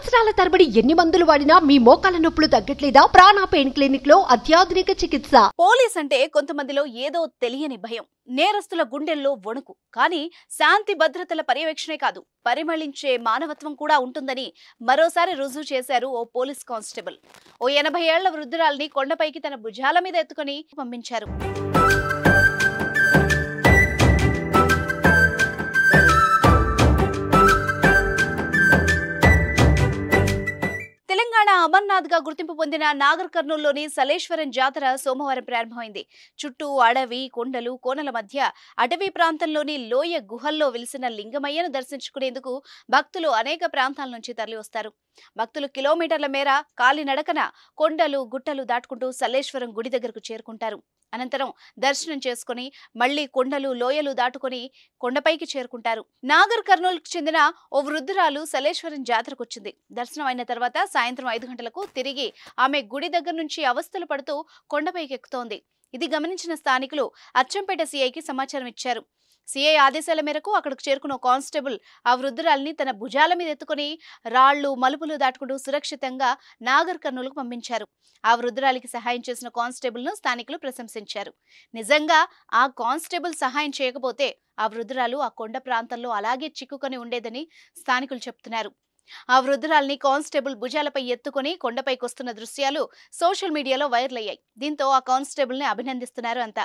సంవత్సరాల తరబడి ఎన్ని మందులు వాడినా మీ మోకాల నొప్పులు తగ్గట్లేదా ప్రాణ పెయిన్ క్లినిక్ లో అత్యాధునిక చికిత్స పోలీస్ అంటే కొంతమందిలో ఏదో తెలియని భయం నేరస్తుల గుండెల్లో వణుకు కానీ శాంతి భద్రతల పర్యవేక్షణే కాదు పరిమళించే మానవత్వం కూడా ఉంటుందని మరోసారి రుజువు చేశారు ఓ పోలీస్ కానిస్టేబుల్ ఓ ఎనభై ఏళ్ల వృద్ధురాల్ని కొండపైకి తన భుజాల మీద ఎత్తుకొని పంపించారు తెలంగాణ అమర్నాథ్ గా గుర్తింపు పొందిన నాగర్ కర్నూలులోని సలేశ్వరం జాతర సోమవారం ప్రారంభమైంది చుట్టూ అడవి కొండలు కోనల మధ్య అటవీ ప్రాంతంలోని లోయ గుహల్లో వెలిసిన లింగమయ్యను దర్శించుకునేందుకు భక్తులు అనేక ప్రాంతాల నుంచి తరలివస్తారు భక్తులు కిలోమీటర్ల మేర కాలినడకన కొండలు గుట్టలు దాటుకుంటూ సల్లేశ్వరం గుడి దగ్గరకు చేరుకుంటారు అనంతరం దర్శనం చేసుకుని మళ్లీ కొండలు లోయలు దాటుకొని కొండపైకి చేరుకుంటారు నాగర్ కర్నూలుకు చెందిన ఓ వృద్ధురాలు సలేశ్వరం జాతరకొచ్చింది దర్శనం అయిన తర్వాత సాయంత్రం ఐదు గంటలకు తిరిగి ఆమె గుడి దగ్గర నుంచి అవస్థలు పడుతూ కొండపైకి ఎక్కుతోంది ఇది గమనించిన స్థానికులు అచ్చంపేట సీఐకి సమాచారం ఇచ్చారు సీఐ ఆదేశాల మేరకు అక్కడికి చేరుకున్న ఓ కానిస్టేబుల్ ఆ వృద్ధురాల్ని తన భుజాల మీద ఎత్తుకుని రాళ్లు మలుపులు దాటుకుంటూ సురక్షితంగా నాగర్ కర్నూలుకు పంపించారు ఆ వృద్ధురాలికి సహాయం చేసిన కానిస్టేబుల్ ను స్థానికులు ప్రశంసించారు నిజంగా ఆ కానిస్టేబుల్ సహాయం చేయకపోతే ఆ వృద్ధురాలు ఆ కొండ ప్రాంతంలో అలాగే చిక్కుకొని ఉండేదని స్థానికులు చెప్తున్నారు ఆ వృద్ధురాల్ని కానిస్టేబుల్ భుజాలపై ఎత్తుకొని కొండపైకి వస్తున్న దృశ్యాలు సోషల్ మీడియాలో వైరల్ అయ్యాయి దీంతో ఆ కానిస్టేబుల్ ని అభినందిస్తున్నారు అంతా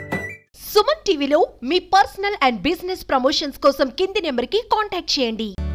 సుమన్ టీవీలో మీ పర్సనల్ అండ్ బిజినెస్ ప్రమోషన్స్ కోసం కింది నెంబర్ కి కాంటాక్ట్ చేయండి